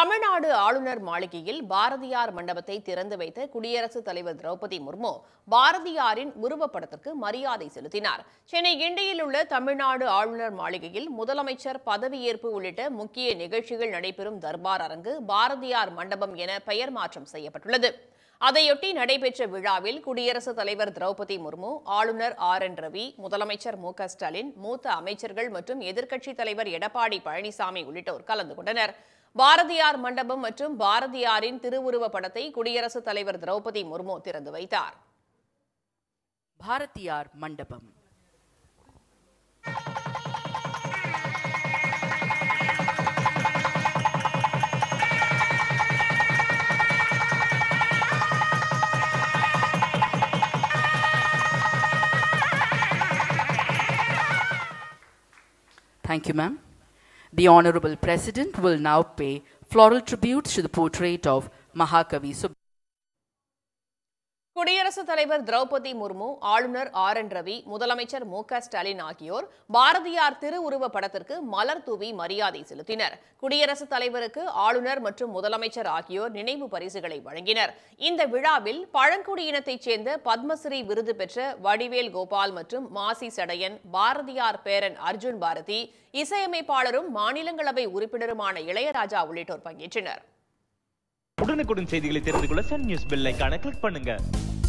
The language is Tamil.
தமிழ்நாடு ஆளுநர் மாளிகையில் பாரதியார் மண்டபத்தை திறந்து வைத்த குடியரசுத் தலைவர் திரௌபதி முர்மு பாரதியாரின் உருவப்படத்திற்கு மரியாதை செலுத்தினார் சென்னை கிண்டியில் உள்ள தமிழ்நாடு ஆளுநர் மாளிகையில் முதலமைச்சர் பதவியேற்பு உள்ளிட்ட முக்கிய நிகழ்ச்சிகள் நடைபெறும் தர்பார் அரங்கு பாரதியார் மண்டபம் என பெயர் மாற்றம் செய்யப்பட்டுள்ளது அதையொட்டி நடைபெற்ற விழாவில் குடியரசுத் தலைவர் திரௌபதி முர்மு ஆளுநர் ஆர் என் ரவி முதலமைச்சர் மு க ஸ்டாலின் மூத்த அமைச்சர்கள் மற்றும் எதிர்க்கட்சித் தலைவர் எடப்பாடி பழனிசாமி உள்ளிட்டோர் கலந்து கொண்டனர் பாரதியார் மண்டபம் மற்றும் பாரதியாரின் திருவுருவப் படத்தை குடியரசுத் தலைவர் திரௌபதி முர்மு திறந்து வைத்தார் பாரதியார் மண்டபம் Thank you, ma'am. The Honorable President will now pay floral tributes to the portrait of Mahakavi Sub. குடியரசுத் தலைவர் திரௌபதி முர்மு ஆளுநர் ஆர் என் ரவி முதலமைச்சர் மு க ஸ்டாலின் ஆகியோர் பாரதியார் திருவுருவப் படத்திற்கு மலர் தூவி மரியாதை செலுத்தினர் குடியரசுத் தலைவருக்கு ஆளுநர் மற்றும் முதலமைச்சர் ஆகியோர் நினைவு பரிசுகளை வழங்கினர் இந்த விழாவில் பழங்குடியினத்தைச் சேர்ந்த பத்மஸ்ரீ விருது பெற்ற வடிவேல் கோபால் மற்றும் மாசி சடையன் பாரதியார் பேரன் அர்ஜுன் பாரதி இசையமைப்பாளரும் மாநிலங்களவை உறுப்பினருமான இளையராஜா உள்ளிட்டோர் பங்கேற்றனர் உடனுக்குடன் செய்திகளை தெரிந்து கொள்ள சன் நியூஸ் பெல் ஐகானை கிளிக் பண்ணுங்க